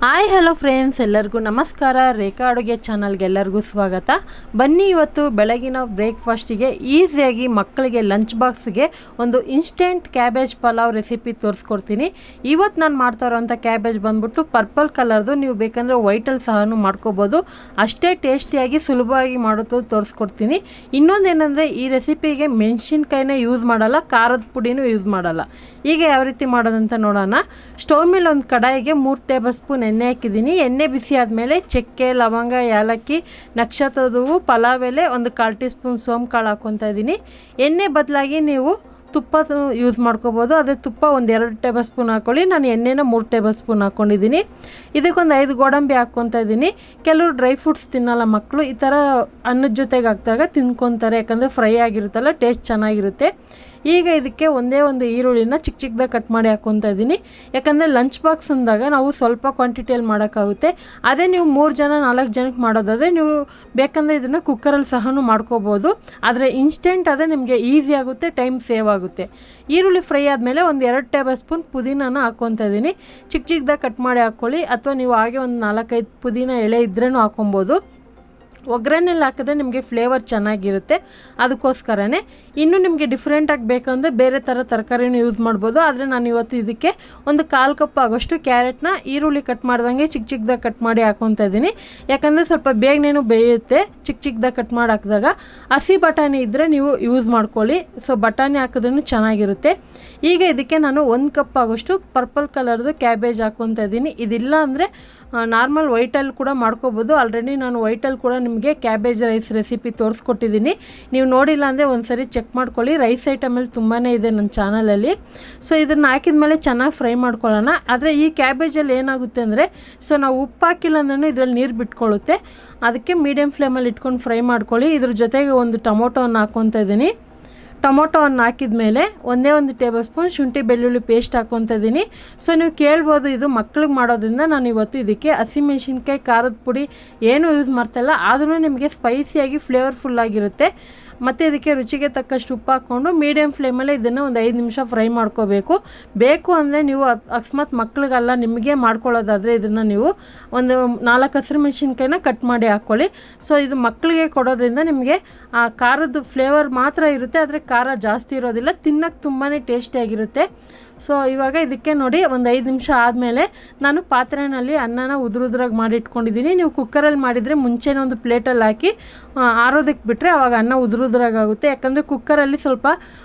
hi hello friends ಎಲ್ಲರಿಗೂ ನಮಸ್ಕಾರ ರೇಖಾ ಅಡುಗೆ ಚಾನಲ್ಗೆ ಎಲ್ಲರಿಗೂ ಸ್ವಾಗತ ಬನ್ನಿ ಇವತ್ತು ಬೆಳಗಿನ ಬ್ರೇಕ್ಫಾಸ್ಟಿಗೆ ಈಸಿಯಾಗಿ ಮಕ್ಕಳಿಗೆ ಲಂಚ್ ಬಾಕ್ಸ್ಗೆ ಒಂದು ಇನ್ಸ್ಟೆಂಟ್ ಕ್ಯಾಬೇಜ್ ಪಲಾವ್ ರೆಸಿಪಿ ತೋರಿಸ್ಕೊಡ್ತೀನಿ ಇವತ್ತು ನಾನು ಮಾಡ್ತಾ ಇರೋಂಥ ಕ್ಯಾಬೇಜ್ ಬಂದ್ಬಿಟ್ಟು ಪರ್ಪಲ್ ಕಲರ್ದು ನೀವು ಬೇಕಂದರೆ ವೈಟಲ್ಲಿ ಸಹ ಮಾಡ್ಕೋಬೋದು ಅಷ್ಟೇ ಟೇಸ್ಟಿಯಾಗಿ ಸುಲಭವಾಗಿ ಮಾಡೋದು ತೋರಿಸ್ಕೊಡ್ತೀನಿ ಇನ್ನೊಂದೇನೆಂದರೆ ಈ ರೆಸಿಪಿಗೆ ಮೆಣಸಿನ್ಕಾಯಿನೇ ಯೂಸ್ ಮಾಡಲ್ಲ ಖಾರದ ಪುಡಿನೂ ಯೂಸ್ ಮಾಡಲ್ಲ ಈಗ ಯಾವ ರೀತಿ ಮಾಡೋದಂತ ನೋಡೋಣ ಸ್ಟವ್ ಮೇಲೆ ಒಂದು ಕಡಾಯಿಗೆ ಮೂರು ಟೇಬಲ್ ಸ್ಪೂನ್ ಎಣ್ಣೆ ಹಾಕಿದ್ದೀನಿ ಎಣ್ಣೆ ಬಿಸಿ ಆದಮೇಲೆ ಚಕ್ಕೆ ಲವಂಗ ಏಲಕ್ಕಿ ನಕ್ಷತ್ರದವು ಪಲಾವ್ ಎಲೆ ಒಂದು ಕಾಲು ಟೀ ಸ್ಪೂನ್ ಸೋಮ್ ಕಾಳು ಹಾಕ್ಕೊತಾ ಇದ್ದೀನಿ ಎಣ್ಣೆ ಬದಲಾಗಿ ನೀವು ತುಪ್ಪ ಯೂಸ್ ಮಾಡ್ಕೋಬೋದು ಅದೇ ತುಪ್ಪ ಒಂದು ಎರಡು ಟೇಬಲ್ ಸ್ಪೂನ್ ಹಾಕ್ಕೊಳ್ಳಿ ನಾನು ಎಣ್ಣೆನ ಮೂರು ಟೇಬಲ್ ಸ್ಪೂನ್ ಹಾಕ್ಕೊಂಡಿದ್ದೀನಿ ಇದಕ್ಕೊಂದು ಐದು ಗೋಡಂಬಿ ಹಾಕ್ಕೊತಾ ಇದ್ದೀನಿ ಕೆಲವರು ಡ್ರೈ ಫ್ರೂಟ್ಸ್ ತಿನ್ನಲ್ಲ ಮಕ್ಕಳು ಈ ಥರ ಅನ್ನದ ಜೊತೆಗೆ ಹಾಕಿದಾಗ ತಿನ್ಕೊತಾರೆ ಯಾಕಂದರೆ ಫ್ರೈ ಆಗಿರುತ್ತಲ್ಲ ಟೇಸ್ಟ್ ಚೆನ್ನಾಗಿರುತ್ತೆ ಈಗ ಇದಕ್ಕೆ ಒಂದೇ ಒಂದು ಈರುಳ್ಳಿನ ಚಿಕ್ಕ ಚಿಕ್ಕದಾಗಿ ಕಟ್ ಮಾಡಿ ಹಾಕ್ಕೊತಾ ಇದ್ದೀನಿ ಯಾಕಂದರೆ ಲಂಚ್ ಬಾಕ್ಸ್ ಅಂದಾಗ ನಾವು ಸ್ವಲ್ಪ ಕ್ವಾಂಟಿಟಿಯಲ್ಲಿ ಮಾಡೋಕ್ಕಾಗುತ್ತೆ ಅದೇ ನೀವು ಮೂರು ಜನ ನಾಲ್ಕು ಜನಕ್ಕೆ ಮಾಡೋದಾದರೆ ನೀವು ಬೇಕಂದರೆ ಇದನ್ನು ಕುಕ್ಕರಲ್ಲಿ ಸಹ ಮಾಡ್ಕೋಬೋದು ಆದರೆ ಇನ್ಸ್ಟೆಂಟ್ ಅದೇ ನಿಮಗೆ ಈಸಿ ಆಗುತ್ತೆ ಟೈಮ್ ಸೇವ್ ಆಗುತ್ತೆ ಈರುಳ್ಳಿ ಫ್ರೈ ಆದಮೇಲೆ ಒಂದು ಎರಡು ಟೇಬಲ್ ಸ್ಪೂನ್ ಪುದೀನಾನ ಹಾಕ್ಕೊತಾ ಇದ್ದೀನಿ ಚಿಕ್ಕ ಚಿಕ್ಕದಾಗಿ ಕಟ್ ಮಾಡಿ ಹಾಕ್ಕೊಳ್ಳಿ ಅಥವಾ ನೀವು ಹಾಗೆ ಒಂದು ನಾಲ್ಕೈದು ಪುದೀನ ಎಳೆ ಇದ್ರೂ ಹಾಕೊಬೋದು ಒಗ್ಗರಣೆಲ್ಲಿ ಹಾಕಿದ್ರೆ ನಿಮಗೆ ಫ್ಲೇವರ್ ಚೆನ್ನಾಗಿರುತ್ತೆ ಅದಕ್ಕೋಸ್ಕರನೇ ಇನ್ನು ನಿಮಗೆ ಡಿಫ್ರೆಂಟಾಗಿ ಬೇಕಂದರೆ ಬೇರೆ ಥರ ತರಕಾರಿನೂ ಯೂಸ್ ಮಾಡ್ಬೋದು ಆದರೆ ನಾನು ಇವತ್ತು ಇದಕ್ಕೆ ಒಂದು ಕಾಲು ಕಪ್ ಆಗೋಷ್ಟು ಕ್ಯಾರೆಟ್ನ ಈರುಳ್ಳಿ ಕಟ್ ಮಾಡ್ದಂಗೆ ಚಿಕ್ಕ ಚಿಕ್ಕದಾಗಿ ಕಟ್ ಮಾಡಿ ಹಾಕ್ಕೊತಾ ಇದ್ದೀನಿ ಯಾಕಂದರೆ ಸ್ವಲ್ಪ ಬೇಗನೇನು ಬೇಯುತ್ತೆ ಚಿಕ್ಕ ಚಿಕ್ಕದಾಗಿ ಕಟ್ ಮಾಡಿ ಹಾಕಿದಾಗ ಹಸಿ ಬಟಾಣಿ ಇದ್ದರೆ ನೀವು ಯೂಸ್ ಮಾಡ್ಕೊಳ್ಳಿ ಸೊ ಬಟಾಣಿ ಹಾಕಿದ್ರೂ ಚೆನ್ನಾಗಿರುತ್ತೆ ಈಗ ಇದಕ್ಕೆ ನಾನು ಒಂದು ಕಪ್ ಆಗೋಷ್ಟು ಪರ್ಪಲ್ ಕಲರ್ದು ಕ್ಯಾಬೇಜ್ ಹಾಕ್ಕೊತಾ ಇದ್ದೀನಿ ಇದಿಲ್ಲ ಅಂದರೆ ನಾರ್ಮಲ್ ವೈಟಲ್ಲಿ ಕೂಡ ಮಾಡ್ಕೋಬೋದು ಆಲ್ರೆಡಿ ನಾನು ವೈಟಲ್ಲಿ ಕೂಡ ನಿಮಗೆ ಕ್ಯಾಬೇಜ್ ರೈಸ್ ರೆಸಿಪಿ ತೋರಿಸ್ಕೊಟ್ಟಿದ್ದೀನಿ ನೀವು ನೋಡಿಲ್ಲ ಅಂದರೆ ಒಂದು ಸರಿ ಚೆಕ್ ಮಾಡ್ಕೊಳ್ಳಿ ರೈಸ್ ಐಟಮಲ್ಲಿ ತುಂಬಾ ಇದೆ ನನ್ನ ಚಾನಲಲ್ಲಿ ಸೊ ಇದನ್ನು ಹಾಕಿದ ಮೇಲೆ ಚೆನ್ನಾಗಿ ಫ್ರೈ ಮಾಡ್ಕೊಳ್ಳೋಣ ಆದರೆ ಈ ಕ್ಯಾಬೇಜಲ್ಲಿ ಏನಾಗುತ್ತೆ ಅಂದರೆ ಸೊ ನಾವು ಉಪ್ಪು ಹಾಕಿಲ್ಲ ಅಂದ್ರೂ ಇದರಲ್ಲಿ ನೀರು ಬಿಟ್ಕೊಳ್ಳುತ್ತೆ ಅದಕ್ಕೆ ಮೀಡಿಯಮ್ ಫ್ಲೇಮಲ್ಲಿ ಇಟ್ಕೊಂಡು ಫ್ರೈ ಮಾಡ್ಕೊಳ್ಳಿ ಇದ್ರ ಜೊತೆಗೆ ಒಂದು ಟೊಮೊಟೊವನ್ನು ಹಾಕ್ಕೊತಾ ಇದ್ದೀನಿ ಟೊಮೊಟೊವನ್ನು ಹಾಕಿದ ಮೇಲೆ ಒಂದೇ ಒಂದು ಟೇಬಲ್ ಸ್ಪೂನ್ ಶುಂಠಿ ಬೆಳ್ಳುಳ್ಳಿ ಪೇಸ್ಟ್ ಹಾಕ್ಕೊತಾ ಇದ್ದೀನಿ ಸೊ ನೀವು ಕೇಳ್ಬೋದು ಇದು ಮಕ್ಳಿಗೆ ಮಾಡೋದ್ರಿಂದ ನಾನು ಇವತ್ತು ಇದಕ್ಕೆ ಹಸಿಮೆಣ್ಸಿನ್ಕಾಯಿ ಖಾರದ ಪುಡಿ ಏನೂ ಯೂಸ್ ಮಾಡ್ತಾಯಿಲ್ಲ ಆದ್ರೂ ನಿಮಗೆ ಸ್ಪೈಸಿಯಾಗಿ ಫ್ಲೇವರ್ಫುಲ್ಲಾಗಿರುತ್ತೆ ಮತ್ತು ಇದಕ್ಕೆ ರುಚಿಗೆ ತಕ್ಕಷ್ಟು ಉಪ್ಪು ಹಾಕ್ಕೊಂಡು ಮೀಡಿಯಮ್ ಫ್ಲೇಮಲ್ಲೇ ಇದನ್ನು ಒಂದು ಐದು ನಿಮಿಷ ಫ್ರೈ ಮಾಡ್ಕೋಬೇಕು ಬೇಕು ಅಂದರೆ ನೀವು ಅಕಸ್ಮಾತ್ ಮಕ್ಳಿಗಲ್ಲ ನಿಮಗೆ ಮಾಡ್ಕೊಳ್ಳೋದಾದರೆ ಇದನ್ನು ನೀವು ಒಂದು ನಾಲ್ಕು ಹಸಿರು ಮೆಣಸಿನ್ಕಾಯಿನ ಕಟ್ ಮಾಡಿ ಹಾಕ್ಕೊಳ್ಳಿ ಸೊ ಇದು ಮಕ್ಕಳಿಗೆ ಕೊಡೋದ್ರಿಂದ ನಿಮಗೆ ಆ ಖಾರದ ಫ್ಲೇವರ್ ಮಾತ್ರ ಇರುತ್ತೆ ಆದರೆ ಖಾರ ಜಾಸ್ತಿ ಇರೋದಿಲ್ಲ ತಿನ್ನೋಕ್ಕೆ ತುಂಬಾ ಟೇಸ್ಟಿಯಾಗಿರುತ್ತೆ ಸೊ ಇವಾಗ ಇದಕ್ಕೆ ನೋಡಿ ಒಂದು ಐದು ನಿಮಿಷ ಆದಮೇಲೆ ನಾನು ಪಾತ್ರೆಯಲ್ಲಿ ಅನ್ನನ ಉದುರುದ್ರಾಗಿ ಮಾಡಿ ಇಟ್ಕೊಂಡಿದ್ದೀನಿ ನೀವು ಕುಕ್ಕರಲ್ಲಿ ಮಾಡಿದರೆ ಮುಂಚೆನೇ ಒಂದು ಪ್ಲೇಟಲ್ಲಿ ಹಾಕಿ ಆರೋದಕ್ಕೆ ಬಿಟ್ಟರೆ ಆವಾಗ ಅನ್ನ ಉದುರುದ್ರಾಗುತ್ತೆ ಯಾಕಂದರೆ ಕುಕ್ಕರಲ್ಲಿ ಸ್ವಲ್ಪ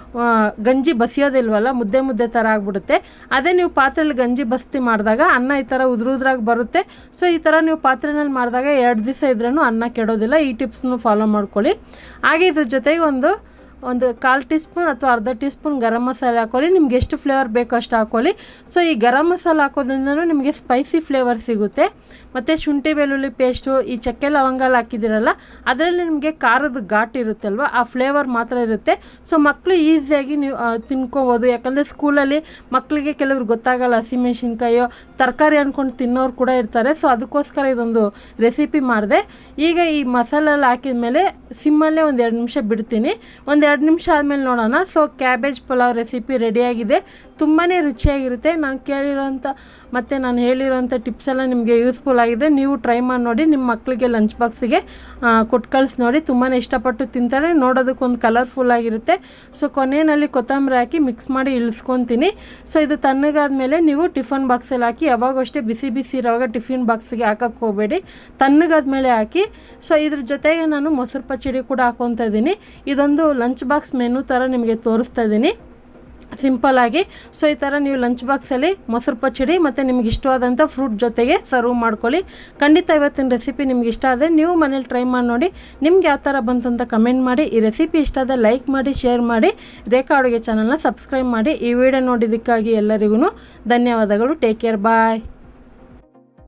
ಗಂಜಿ ಬಸಿಯೋದಿಲ್ವಲ್ಲ ಮುದ್ದೆ ಮುದ್ದೆ ಥರ ಆಗಿಬಿಡುತ್ತೆ ಅದೇ ನೀವು ಪಾತ್ರೆಯಲ್ಲಿ ಗಂಜಿ ಬಸ್ತಿ ಮಾಡಿದಾಗ ಅನ್ನ ಈ ಥರ ಉದುರುದ್ರಾಗಿ ಬರುತ್ತೆ ಸೊ ಈ ಥರ ನೀವು ಪಾತ್ರೆನಲ್ಲಿ ಮಾಡಿದಾಗ ಎರಡು ದಿವಸ ಇದ್ರೂ ಅನ್ನ ಕೆಡೋದಿಲ್ಲ ಈ ಟಿಪ್ಸ್ನು ಫಾಲೋ ಮಾಡ್ಕೊಳ್ಳಿ ಹಾಗೆ ಇದ್ರ ಜೊತೆಗೆ ಒಂದು ಒಂದು ಕಾಲು ಟೀ ಸ್ಪೂನ್ ಅಥವಾ ಅರ್ಧ ಟೀ ಸ್ಪೂನ್ ಗರಂ ಮಸಾಲೆ ಹಾಕ್ಕೊಳ್ಳಿ ನಿಮ್ಗೆ ಎಷ್ಟು ಫ್ಲೇವರ್ ಬೇಕೋ ಅಷ್ಟು ಹಾಕ್ಕೊಳ್ಳಿ ಸೊ ಈ ಗರಂ ಮಸಾಲೆ ಹಾಕೋದ್ರಿಂದನೂ ನಿಮಗೆ ಸ್ಪೈಸಿ ಫ್ಲೇವರ್ ಸಿಗುತ್ತೆ ಮತ್ತು ಶುಂಠಿ ಬೆಳ್ಳುಳ್ಳಿ ಪೇಸ್ಟು ಈ ಚಕ್ಕೆ ಲವಂಗಲ್ ಹಾಕಿದ್ದೀರಲ್ಲ ಅದರಲ್ಲಿ ನಿಮಗೆ ಖಾರದ ಘಾಟ್ ಇರುತ್ತಲ್ವ ಆ ಫ್ಲೇವರ್ ಮಾತ್ರ ಇರುತ್ತೆ ಸೊ ಮಕ್ಕಳು ಈಸಿಯಾಗಿ ನೀವು ತಿನ್ಕೋಬೋದು ಯಾಕಂದರೆ ಸ್ಕೂಲಲ್ಲಿ ಮಕ್ಕಳಿಗೆ ಕೆಲವ್ರು ಗೊತ್ತಾಗಲ್ಲ ಹಸಿಮೆಣ್ಸಿನ್ಕಾಯೋ ತರಕಾರಿ ಅಂದ್ಕೊಂಡು ತಿನ್ನೋರು ಕೂಡ ಇರ್ತಾರೆ ಸೊ ಅದಕ್ಕೋಸ್ಕರ ಇದೊಂದು ರೆಸಿಪಿ ಮಾಡಿದೆ ಈಗ ಈ ಮಸಾಲೆಲ್ಲ ಹಾಕಿದ ಮೇಲೆ ಸಿಮ್ಮಲ್ಲೇ ಒಂದು ಎರಡು ನಿಮಿಷ ಬಿಡ್ತೀನಿ ಒಂದು ಎರಡು ನಿಮಿಷ ಆದಮೇಲೆ ನೋಡೋಣ ಸೊ ಕ್ಯಾಬೇಜ್ ಪಲಾವ್ ರೆಸಿಪಿ ರೆಡಿಯಾಗಿದೆ ತುಂಬಾ ರುಚಿಯಾಗಿರುತ್ತೆ ನಾನು ಕೇಳಿರೋಂಥ ಮತ್ತು ನಾನು ಹೇಳಿರೋಂಥ ಟಿಪ್ಸ್ ಎಲ್ಲ ನಿಮಗೆ ಯೂಸ್ಫುಲ್ ಆಗಿದೆ ನೀವು ಟ್ರೈ ಮಾಡಿ ನೋಡಿ ನಿಮ್ಮ ಮಕ್ಕಳಿಗೆ ಲಂಚ್ ಬಾಕ್ಸಿಗೆ ಕೊಟ್ಟು ಕಳಿಸಿ ನೋಡಿ ತುಂಬಾ ಇಷ್ಟಪಟ್ಟು ತಿಂತಾರೆ ನೋಡೋದಕ್ಕೊಂದು ಕಲರ್ಫುಲ್ ಆಗಿರುತ್ತೆ ಸೊ ಕೊನೆಯಲ್ಲಿ ಕೊತ್ತಂಬರಿ ಹಾಕಿ ಮಿಕ್ಸ್ ಮಾಡಿ ಇಳಿಸ್ಕೊತೀನಿ ಸೊ ಇದು ತಣ್ಣಗಾದ್ಮೇಲೆ ನೀವು ಟಿಫನ್ ಬಾಕ್ಸಲ್ಲಿ ಹಾಕಿ ಯಾವಾಗ ಅಷ್ಟೇ ಬಿಸಿ ಬಿಸಿ ಇರೋವಾಗ ಟಿಫಿನ್ ಬಾಕ್ಸಿಗೆ ಹಾಕಕ್ಕೆ ಹೋಗಬೇಡಿ ತಣ್ಣಗಾದ್ಮೇಲೆ ಹಾಕಿ ಸೊ ಇದ್ರ ಜೊತೆಗೆ ನಾನು ಮೊಸರು ಪಚ್ಚಡಿ ಕೂಡ ಹಾಕೊತಾ ಇದ್ದೀನಿ ಇದೊಂದು ಲಂಚ್ ಬಾಕ್ಸ್ ಮೆನು ಥರ ನಿಮಗೆ ತೋರಿಸ್ತಾ ಇದ್ದೀನಿ ಸಿಂಪಲ್ಲಾಗಿ ಸೊ ಈ ಥರ ನೀವು ಲಂಚ್ ಬಾಕ್ಸಲ್ಲಿ ಮೊಸರು ಪಚ್ಚಡಿ ಮತ್ತು ನಿಮ್ಗೆ ಇಷ್ಟವಾದಂಥ ಫ್ರೂಟ್ ಜೊತೆಗೆ ಸರ್ವ್ ಮಾಡ್ಕೊಳ್ಳಿ ಖಂಡಿತ ಇವತ್ತಿನ ರೆಸಿಪಿ ನಿಮ್ಗೆ ಇಷ್ಟ ಆದರೆ ನೀವು ಮನೇಲಿ ಟ್ರೈ ಮಾಡಿ ನೋಡಿ ನಿಮ್ಗೆ ಯಾವ ಥರ ಬಂತಂತ ಕಮೆಂಟ್ ಮಾಡಿ ಈ ರೆಸಿಪಿ ಇಷ್ಟ ಆದರೆ ಲೈಕ್ ಮಾಡಿ ಶೇರ್ ಮಾಡಿ ರೇಖಾ ಅಡುಗೆ ಚಾನಲ್ನ ಸಬ್ಸ್ಕ್ರೈಬ್ ಮಾಡಿ ಈ ವಿಡಿಯೋ ನೋಡಿದ್ದಕ್ಕಾಗಿ ಎಲ್ಲರಿಗೂ ಧನ್ಯವಾದಗಳು ಟೇಕ್ ಕೇರ್ ಬಾಯ್